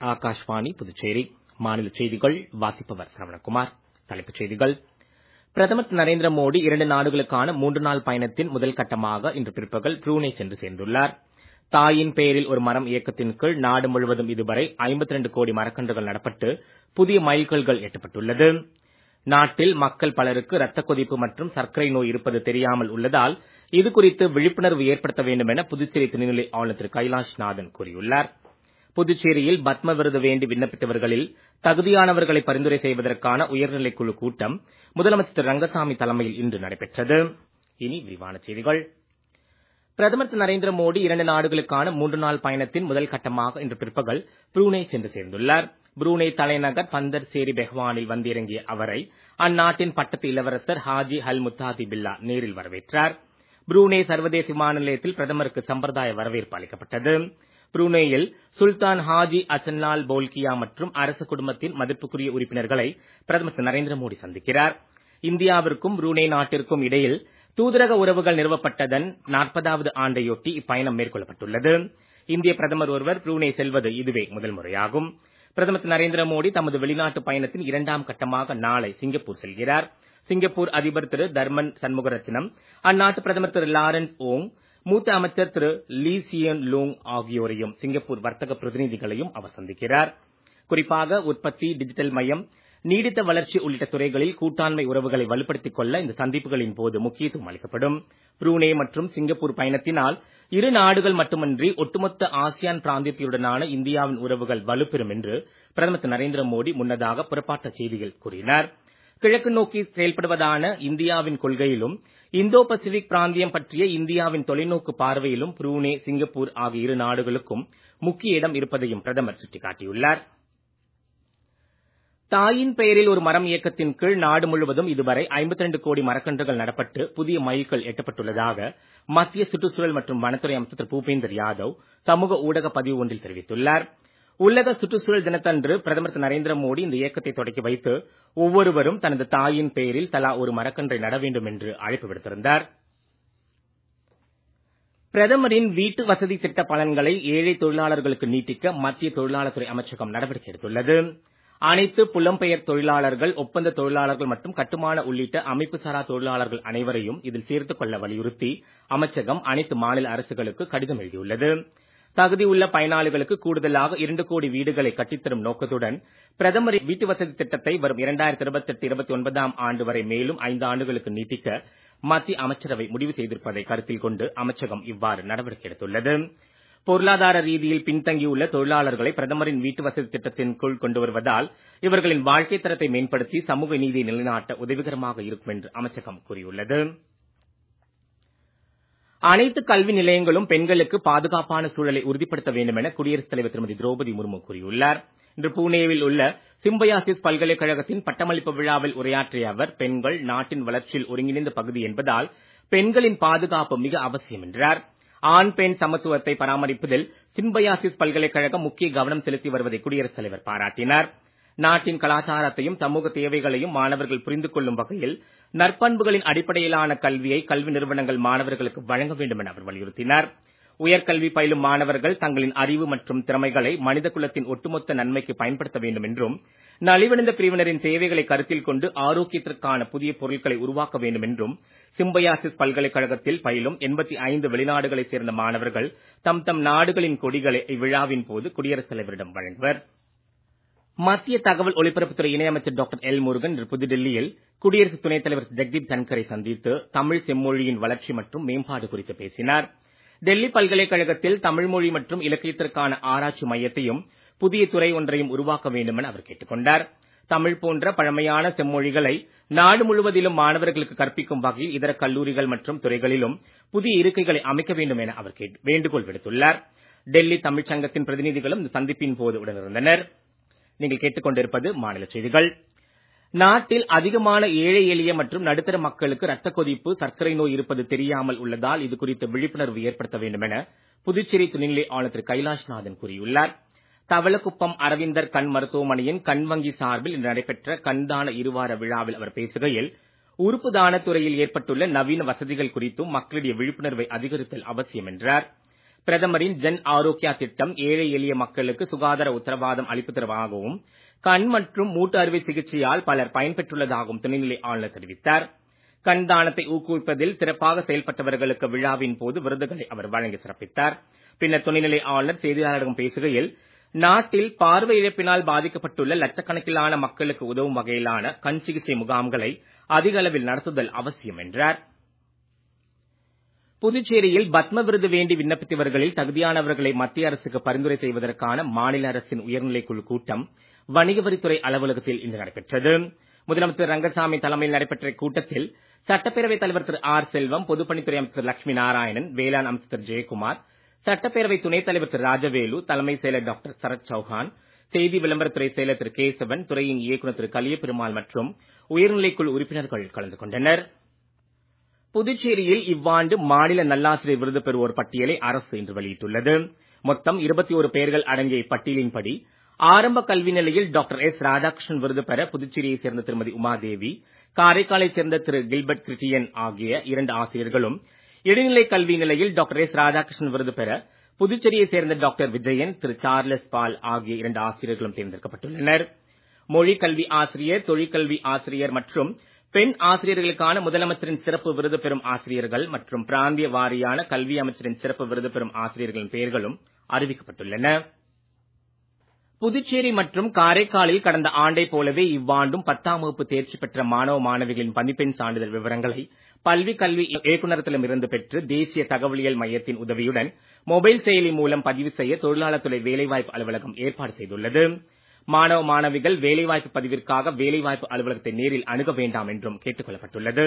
ஆகாஷ்வாணி புதுச்சேரி மாநில செய்திகள் வாசிப்பவர் சரவணகுமார் தலைப்புச் செய்திகள் பிரதமர் திரு நரேந்திர மோடி இரண்டு நாடுகளுக்கான மூன்று நாள் பயணத்தின் முதல் கட்டமாக இன்று பிற்பகல் புரூனே சென்று சேர்ந்துள்ளார் தாயின் பெயரில் ஒரு மரம் இயக்கத்தின் கீழ் நாடு முழுவதும் இதுவரை 52 கோடி மரக்கன்றுகள் நடப்பட்டு புதிய மைல்கல்கள் எட்டப்பட்டுள்ளது நாட்டில் மக்கள் பலருக்கு ரத்த கொதிப்பு மற்றும் சர்க்கரை நோய் இருப்பது தெரியாமல் உள்ளதால் இது குறித்து விழிப்புணர்வு ஏற்படுத்த வேண்டும் என புதுச்சேரி துணைநிலை ஆளுநர் திரு கைலாஷ் நாதன் கூறியுள்ளார் புதுச்சேரியில் பத்ம விருது வேண்டி விண்ணப்பித்தவர்களில் தகுதியானவர்களை பரிந்துரை செய்வதற்கான உயர்நிலைக் குழு கூட்டம் முதலமைச்சர் திரு ரங்கசாமி தலைமையில் இன்று நடைபெற்றது இனி விரிவான செய்திகள் பிரதமர் திரு நரேந்திர மோடி இரண்டு நாடுகளுக்கான மூன்று நாள் பயணத்தின் முதல் கட்டமாக இன்று பிற்பகல் புரூனே சென்று சேர்ந்துள்ளார் புரூனே தலைநகர் பந்தர் சேரி பெஹ்வானில் வந்திறங்கிய அவரை அந்நாட்டின் பட்டத்து இளவரசர் ஹாஜி அல் முத்தாதி பில்லா நேரில் வரவேற்றார் புரூனே சர்வதேச விமான நிலையத்தில் பிரதமருக்கு சம்பிரதாய வரவேற்பு அளிக்கப்பட்டது புரூனேயில் சுல்தான் ஹாஜி அசன்லால் போல்கியா மற்றும் அரச குடும்பத்தின் மதிப்புக்குரிய உறுப்பினர்களை பிரதமர் திரு நரேந்திர மோடி சந்திக்கிறார் இந்தியாவிற்கும் புரூனே நாட்டிற்கும் இடையில் தூதரக உறவுகள் நிறுவப்பட்டதன் நாற்பதாவது ஆண்டையொட்டி இப்பயணம் மேற்கொள்ளப்பட்டுள்ளது இந்திய பிரதமர் ஒருவர் புரூனே செல்வது இதுவே முதல் முறையாகும் பிரதமர் திரு நரேந்திர மோடி தமது வெளிநாட்டு பயணத்தின் இரண்டாம் கட்டமாக நாளை சிங்கப்பூர் செல்கிறார் சிங்கப்பூர் அதிபர் திரு தர்மன் சண்முகரத்னம் அந்நாட்டு பிரதமர் திரு லாரன்ஸ் ஓங் மூத்த அமைச்சர் திரு லீ சியன் லூங் ஆகியோரையும் சிங்கப்பூர் வர்த்தக பிரதிநிதிகளையும் அவர் சந்திக்கிறார் குறிப்பாக உற்பத்தி டிஜிட்டல் மையம் நீடித்த வளர்ச்சி உள்ளிட்ட துறைகளில் கூட்டாண்மை உறவுகளை வலுப்படுத்திக் கொள்ள இந்த சந்திப்புகளின் போது முக்கியத்துவம் அளிக்கப்படும் புரூனே மற்றும் சிங்கப்பூர் பயணத்தினால் இரு நாடுகள் மட்டுமன்றி ஒட்டுமொத்த ஆசியான் பிராந்தியத்தினுடனான இந்தியாவின் உறவுகள் வலுப்பெறும் என்று பிரதமர் திரு நரேந்திர மோடி முன்னதாக புறப்பாட்ட செய்தியில் கூறினார் கிழக்கு நோக்கி செயல்படுவதான இந்தியாவின் கொள்கையிலும் இந்தோ பசிபிக் பிராந்தியம் பற்றிய இந்தியாவின் தொலைநோக்கு பார்வையிலும் புரூனே சிங்கப்பூர் ஆகிய இரு நாடுகளுக்கும் முக்கிய இடம் இருப்பதையும் பிரதமர் சுட்டிக்காட்டியுள்ளார் தாயின் பெயரில் ஒரு மரம் இயக்கத்தின் கீழ் நாடு முழுவதும் இதுவரை 52 கோடி மரக்கன்றுகள் நடப்பட்டு புதிய மைல்கல் எட்டப்பட்டுள்ளதாக மத்திய சுற்றுச்சூழல் மற்றும் வனத்துறை அமைச்சர் திரு பூபேந்தர் யாதவ் சமூக ஊடக பதிவு ஒன்றில் தெரிவித்துள்ளார் உலக சுற்றுச்சூழல் தினத்தன்று பிரதமர் திரு நரேந்திர மோடி இந்த இயக்கத்தை தொடக்கி வைத்து ஒவ்வொருவரும் தனது தாயின் பெயரில் தலா ஒரு மரக்கன்றை நட வேண்டும் என்று அழைப்பு விடுத்திருந்தார் பிரதமரின் வீட்டு வசதி திட்ட பலன்களை ஏழை தொழிலாளர்களுக்கு நீட்டிக்க மத்திய தொழிலாளர் துறை அமைச்சகம் நடவடிக்கை எடுத்துள்ளது அனைத்து புலம்பெயர் தொழிலாளர்கள் ஒப்பந்த தொழிலாளர்கள் மற்றும் கட்டுமான உள்ளிட்ட அமைப்பு சாரா தொழிலாளர்கள் அனைவரையும் இதில் சேர்த்துக் கொள்ள வலியுறுத்தி அமைச்சகம் அனைத்து மாநில அரசுகளுக்கு கடிதம் எழுதியுள்ளது தகுதியுள்ள பயனாளிகளுக்கு கூடுதலாக இரண்டு கோடி வீடுகளை கட்டித்தரும் நோக்கத்துடன் பிரதமரின் வீட்டு வசதி திட்டத்தை வரும் இரண்டாயிரத்தி இருபத்தெட்டு இருபத்தி ஒன்பதாம் ஆண்டு வரை மேலும் ஐந்து ஆண்டுகளுக்கு நீட்டிக்க மத்திய அமைச்சரவை முடிவு செய்திருப்பதை கருத்தில் கொண்டு அமைச்சகம் இவ்வாறு நடவடிக்கை எடுத்துள்ளது பொருளாதார ரீதியில் பின்தங்கியுள்ள தொழிலாளர்களை பிரதமரின் வீட்டு வசதி திட்டத்தின் கீழ் கொண்டு வருவதால் இவர்களின் வாழ்க்கை தரத்தை மேம்படுத்தி சமூக நீதியை நிலைநாட்ட உதவிகரமாக இருக்கும் என்று அமைச்சகம் கூறியுள்ளது அனைத்து கல்வி நிலையங்களும் பெண்களுக்கு பாதுகாப்பான சூழலை உறுதிப்படுத்த வேண்டும் என குடியரசுத் தலைவர் திருமதி திரௌபதி முர்மு கூறியுள்ளார் இன்று புனேவில் உள்ள சிம்பயாசிஸ் பல்கலைக்கழகத்தின் பட்டமளிப்பு விழாவில் உரையாற்றிய அவர் பெண்கள் நாட்டின் வளர்ச்சியில் ஒருங்கிணைந்த பகுதி என்பதால் பெண்களின் பாதுகாப்பு மிக அவசியம் என்றார் ஆண் பெண் சமத்துவத்தை பராமரிப்பதில் சிம்பயாசிஸ் பல்கலைக்கழகம் முக்கிய கவனம் செலுத்தி வருவதை குடியரசுத் தலைவர் பாராட்டினார் நாட்டின் கலாச்சாரத்தையும் சமூக தேவைகளையும் மாணவர்கள் புரிந்து கொள்ளும் வகையில் நற்பண்புகளின் அடிப்படையிலான கல்வியை கல்வி நிறுவனங்கள் மாணவர்களுக்கு வழங்க வேண்டும் என அவர் வலியுறுத்தினார் உயர்கல்வி பயிலும் மாணவர்கள் தங்களின் அறிவு மற்றும் திறமைகளை மனித குலத்தின் ஒட்டுமொத்த நன்மைக்கு பயன்படுத்த வேண்டும் என்றும் நலிவடைந்த பிரிவினரின் தேவைகளை கருத்தில் கொண்டு ஆரோக்கியத்திற்கான புதிய பொருட்களை உருவாக்க வேண்டும் என்றும் சிம்பயாசிஸ் பல்கலைக்கழகத்தில் பயிலும் எண்பத்தி ஐந்து வெளிநாடுகளைச் சேர்ந்த மாணவர்கள் தம் தம் நாடுகளின் கொடிகளை இவ்விழாவின் போது குடியரசுத் தலைவரிடம் வழங்குவர் மத்திய தகவல் ஒலிபரப்புத்துறை இணையமைச்சர் டாக்டர் எல் முருகன் இன்று புதுடெல்லியில் குடியரசு துணைத் தலைவர் ஜெக்தீப் தன்கரை சந்தித்து தமிழ் செம்மொழியின் வளர்ச்சி மற்றும் மேம்பாடு குறித்து பேசினார் டெல்லி பல்கலைக்கழகத்தில் தமிழ் மொழி மற்றும் இலக்கியத்திற்கான ஆராய்ச்சி மையத்தையும் புதிய துறை ஒன்றையும் உருவாக்க வேண்டும் என அவர் கேட்டுக் கொண்டார் தமிழ் போன்ற பழமையான செம்மொழிகளை நாடு முழுவதிலும் மாணவர்களுக்கு கற்பிக்கும் வகையில் இதர கல்லூரிகள் மற்றும் துறைகளிலும் புதிய இருக்கைகளை அமைக்க வேண்டும் என அவர் வேண்டுகோள் விடுத்துள்ளார் டெல்லி தமிழ்ச் சங்கத்தின் பிரதிநிதிகளும் இந்த சந்திப்பின் போது உடனிருந்தனர் நீங்கள் கேட்டுக்கொண்டிருப்பது மாநில செய்திகள் நாட்டில் அதிகமான ஏழை எளிய மற்றும் நடுத்தர மக்களுக்கு ரத்த கொதிப்பு சர்க்கரை நோய் இருப்பது தெரியாமல் உள்ளதால் இது குறித்து விழிப்புணர்வு ஏற்படுத்த வேண்டும் என புதுச்சேரி துணைநிலை ஆளுநர் திரு கைலாஷ்நாதன் கூறியுள்ளார் தவளக்குப்பம் அரவிந்தர் கண் மருத்துவமனையின் கண் வங்கி சார்பில் இன்று நடைபெற்ற கண்தான இருவார விழாவில் அவர் பேசுகையில் உறுப்பு தானத் துறையில் ஏற்பட்டுள்ள நவீன வசதிகள் குறித்தும் மக்களிடையே விழிப்புணர்வை அதிகரித்தல் அவசியம் என்றார் பிரதமரின் ஜன் ஆரோக்கியா திட்டம் ஏழை எளிய மக்களுக்கு சுகாதார உத்தரவாதம் அளிப்பதாகவும் கண் மற்றும் மூட்டு அறுவை சிகிச்சையால் பலர் பயன்பெற்றுள்ளதாகவும் துணைநிலை ஆளுநர் தெரிவித்தார் கண் தானத்தை ஊக்குவிப்பதில் சிறப்பாக செயல்பட்டவர்களுக்கு விழாவின் போது விருதுகளை அவர் வழங்கி சிறப்பித்தார் பின்னர் துணைநிலை ஆளுநர் செய்தியாளர்களிடம் பேசுகையில் நாட்டில் பார்வை இழப்பினால் பாதிக்கப்பட்டுள்ள லட்சக்கணக்கிலான மக்களுக்கு உதவும் வகையிலான கண் சிகிச்சை முகாம்களை அதிக அளவில் நடத்துதல் அவசியம் என்றார் புதுச்சேரியில் பத்ம விருது வேண்டி விண்ணப்பித்தவர்களில் தகுதியானவர்களை மத்திய அரசுக்கு பரிந்துரை செய்வதற்கான மாநில அரசின் உயர்நிலைக்குழு கூட்டம் வணிக வரித்துறை அலுவலகத்தில் இன்று நடைபெற்றது முதலமைச்சர் ரங்கசாமி தலைமையில் நடைபெற்ற கூட்டத்தில் சட்டப்பேரவைத் தலைவர் திரு ஆர் செல்வம் பொதுப்பணித்துறை அமைச்சர் லட்சுமி நாராயணன் வேளாண் அமைச்சர் திரு ஜெயக்குமார் சட்டப்பேரவை துணைத் தலைவர் திரு ராஜவேலு தலைமைச் செயலர் டாக்டர் சரத் சௌஹான் செய்தி விளம்பரத்துறை செயலர் திரு கேசவன் துறையின் இயக்குநர் திரு கலியபெருமாள் மற்றும் உயர்நிலைக்குழு உறுப்பினர்கள் கலந்து கொண்டனர் புதுச்சேரியில் இவ்வாண்டு மாநில நல்லாசிரியர் விருது பெறுவோர் பட்டியலை அரசு இன்று வெளியிட்டுள்ளது மொத்தம் 21 பெயர்கள் அடங்கிய இப்பட்டியலின்படி ஆரம்ப கல்வி நிலையில் டாக்டர் எஸ் ராதாகிருஷ்ணன் விருது பெற புதுச்சேரியைச் சேர்ந்த திருமதி உமாதேவி காரைக்காலைச் சேர்ந்த திரு கில்பர்ட் கிரிட்டியன் ஆகிய இரண்டு ஆசிரியர்களும் இடைநிலை கல்வி நிலையில் டாக்டர் எஸ் ராதாகிருஷ்ணன் விருது பெற புதுச்சேரியைச் சேர்ந்த doctor Vijayan Thiru Charles Paul ஆகிய இரண்டு ஆசிரியர்களும் தேர்ந்தெடுக்கப்பட்டுள்ளனர் மொழி கல்வி ஆசிரியர் தொழிற்கல்வி ஆசிரியர் மற்றும் பெண் ஆசிரியர்களுக்கான முதலமைச்சரின் சிறப்பு விருது பெறும் ஆசிரியர்கள் மற்றும் பிராந்திய வாரியான கல்வி அமைச்சரின் சிறப்பு விருது பெறும் ஆசிரியர்களின் பெயர்களும் அறிவிக்கப்பட்டுள்ளன புதுச்சேரி மற்றும் காரைக்காலில் கடந்த ஆண்டைப் போலவே இவ்வாண்டும் பத்தாம் வகுப்பு தேர்ச்சி பெற்ற மாணவ மாணவிகளின் மதிப்பெண் சான்றிதழ் விவரங்களை பல்வி கல்வி இயக்குநரகத்திடமிருந்து பெற்று தேசிய தகவலியல் மையத்தின் உதவியுடன் மொபைல் செயலி மூலம் பதிவு செய்ய தொழிலாளர் துறை வேலைவாய்ப்பு அலுவலகம் ஏற்பாடு செய்துள்ளது மாணவ மாணவிகள் வேலைவாய்ப்பு பதிவிற்காக வேலைவாய்ப்பு அலுவலகத்தை நேரில் அணுக வேண்டாம் என்றும் கேட்டுக் கொள்ளப்பட்டுள்ளது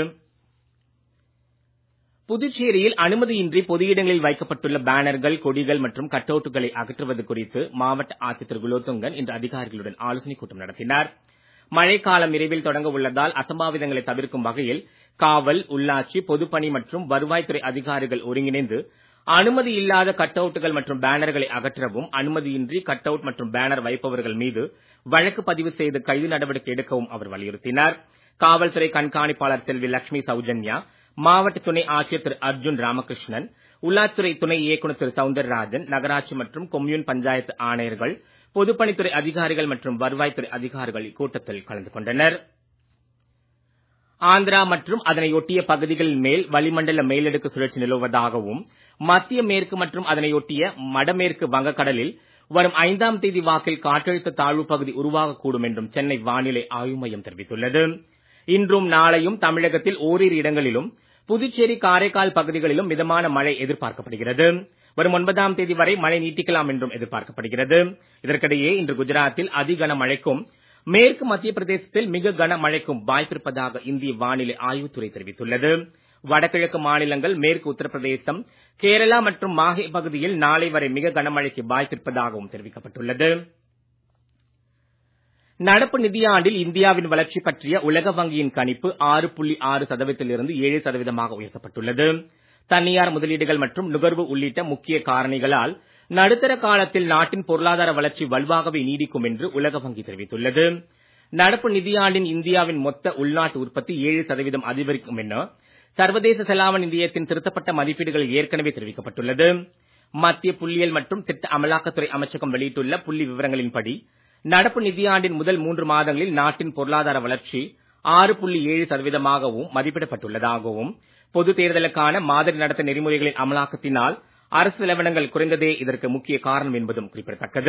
புதுச்சேரியில் அனுமதியின்றி பொது இடங்களில் வைக்கப்பட்டுள்ள பேனர்கள் கொடிகள் மற்றும் கட் அவுட்டுகளை அகற்றுவது குறித்து மாவட்ட ஆட்சியர் திரு குலோத்துங்கன் இன்று அதிகாரிகளுடன் ஆலோசனைக் கூட்டம் நடத்தினார் மழைக்காலம் விரைவில் தொடங்க உள்ளதால் அசம்பாவிதங்களை தவிர்க்கும் வகையில் காவல் உள்ளாட்சி பொதுப்பணி மற்றும் வருவாய்த்துறை அதிகாரிகள் ஒருங்கிணைந்து அனுமதி இல்லாத கட் அவுட்டுகள் மற்றும் பேனர்களை அகற்றவும் அனுமதியின்றி கட் அவுட் மற்றும் பேனர் வைப்பவர்கள் மீது வழக்கு பதிவு செய்து கைது நடவடிக்கை எடுக்கவும் அவர் வலியுறுத்தினார் காவல்துறை கண்காணிப்பாளர் செல்வி லட்சுமி சௌஜன்யா மாவட்ட துணை ஆட்சியர் திரு அர்ஜுன் ராமகிருஷ்ணன் உள்ளாட்சித்துறை துணை இயக்குநர் திரு சவுந்தரராஜன் நகராட்சி மற்றும் கொம்யூன் பஞ்சாயத்து ஆணையர்கள் பொதுப்பணித்துறை அதிகாரிகள் மற்றும் வருவாய்த்துறை அதிகாரிகள் இக்கூட்டத்தில் கலந்து கொண்டனர் ஆந்திரா மற்றும் அதனை ஒட்டிய பகுதிகளின் மேல் வளிமண்டல மேலடுக்கு சுழற்சி நிலவுவதாகவும் மத்திய மேற்கு மற்றும் அதனையொட்டிய வடமேற்கு வங்கக்கடலில் வரும் ஐந்தாம் தேதி வாக்கில் காற்றழுத்த தாழ்வு பகுதி உருவாகக்கூடும் என்றும் சென்னை வானிலை ஆய்வு மையம் தெரிவித்துள்ளது இன்றும் நாளையும் தமிழகத்தில் ஓரிரு இடங்களிலும் புதுச்சேரி காரைக்கால் பகுதிகளிலும் மிதமான மழை எதிர்பார்க்கப்படுகிறது வரும் ஒன்பதாம் தேதி வரை மழை நீட்டிக்கலாம் என்றும் எதிர்பார்க்கப்படுகிறது இதற்கிடையே இன்று குஜராத்தில் அதிகன மழைக்கும் மேற்கு மத்திய பிரதேசத்தில் மிக கனமழைக்கும் வாய்ப்பிருப்பதாக இந்திய வானிலை ஆய்வுத்துறை தெரிவித்துள்ளது வடகிழக்கு மாநிலங்கள் மேற்கு உத்தரப்பிரதேசம் கேரளா மற்றும் மாஹே பகுதியில் நாளை வரை மிக கனமழைக்கு வாய்ப்பிருப்பதாகவும் தெரிவிக்கப்பட்டுள்ளது நடப்பு நிதியாண்டில் இந்தியாவின் வளர்ச்சி பற்றிய உலக வங்கியின் கணிப்பு ஆறு புள்ளி ஆறு சதவீதத்திலிருந்து ஏழு சதவீதமாக உயர்த்தப்பட்டுள்ளது தனியார் முதலீடுகள் மற்றும் நுகர்வு உள்ளிட்ட முக்கிய காரணிகளால் நடுத்தர காலத்தில் நாட்டின் பொருளாதார வளர்ச்சி வலுவாகவே நீடிக்கும் என்று உலக வங்கி தெரிவித்துள்ளது நடப்பு நிதியாண்டின் இந்தியாவின் மொத்த உள்நாட்டு உற்பத்தி ஏழு சதவீதம் அதிகரிக்கும் என சர்வதேச செலாவணி நிதியத்தின் திருத்தப்பட்ட மதிப்பீடுகளில் ஏற்கனவே தெரிவிக்கப்பட்டுள்ளது மத்திய புள்ளியியல் மற்றும் திட்ட அமலாக்கத்துறை அமைச்சகம் வெளியிட்டுள்ள புள்ளி விவரங்களின்படி நடப்பு நிதியாண்டின் முதல் மூன்று மாதங்களில் நாட்டின் பொருளாதார வளர்ச்சி ஆறு புள்ளி ஏழு சதவீதமாகவும் மதிப்பிடப்பட்டுள்ளதாகவும் பொது தேர்தலுக்கான மாதிரி நடத்த நெறிமுறைகளின் அமலாக்கத்தினால் அரசு செலவினங்கள் குறைந்ததே இதற்கு முக்கிய காரணம் என்பதும் குறிப்பிடத்தக்கது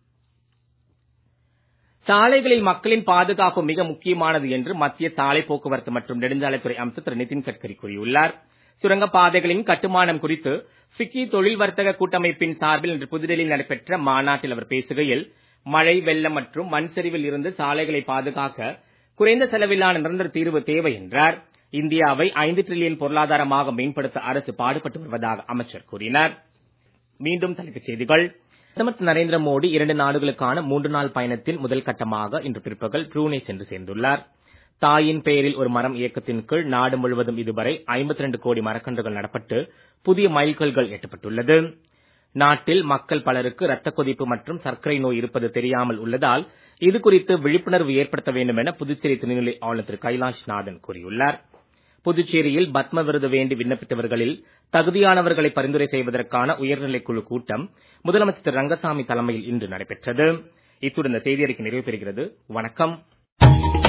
சாலைகளில் மக்களின் பாதுகாப்பு மிக முக்கியமானது என்று மத்திய சாலை போக்குவரத்து மற்றும் நெடுஞ்சாலைத்துறை அமைச்சர் திரு நிதின் கட்கரி கூறியுள்ளார் சுரங்கப்பாதைகளின் கட்டுமானம் குறித்து ஃபிக்கி தொழில் வர்த்தக கூட்டமைப்பின் சார்பில் இன்று புதுடெல்லியில் நடைபெற்ற மாநாட்டில் அவர் பேசுகையில் மழை வெள்ளம் மற்றும் மண் சரிவில் இருந்து சாலைகளை பாதுகாக்க குறைந்த செலவிலான நிரந்தர தீர்வு தேவை என்றார் இந்தியாவை ஐந்து டிரில்லியன் பொருளாதாரமாக மேம்படுத்த அரசு பாடுபட்டு வருவதாக அமைச்சர் கூறினார் மீண்டும் தலைப்புச் செய்திகள் பிரதமர் திரு நரேந்திர மோடி இரண்டு நாடுகளுக்கான மூன்று நாள் பயணத்தின் முதல் கட்டமாக இன்று பிற்பகல் ப்ரூனே சென்று சேர்ந்துள்ளார் தாயின் பெயரில் ஒரு மரம் இயக்கத்தின் கீழ் நாடு முழுவதும் இதுவரை 52 கோடி மரக்கன்றுகள் நடப்பட்டு புதிய மைல்கல்கள் எட்டப்பட்டுள்ளது நாட்டில் மக்கள் பலருக்கு ரத்த கொதிப்பு மற்றும் சர்க்கரை நோய் இருப்பது தெரியாமல் உள்ளதால் இது குறித்து விழிப்புணர்வு ஏற்படுத்த வேண்டும் என புதுச்சேரி துணைநிலை ஆளுநர் திரு கைலாஷ் நாதன் கூறியுள்ளார் புதுச்சேரியில் பத்ம விருது வேண்டி விண்ணப்பித்தவர்களில் தகுதியானவர்களை பரிந்துரை செய்வதற்கான உயர்நிலைக்குழு கூட்டம் முதலமைச்சர் திரு ரங்கசாமி தலைமையில் இன்று நடைபெற்றது இத்துடன் இந்த செய்தியறிக்கை நிறைவு பெறுகிறது வணக்கம்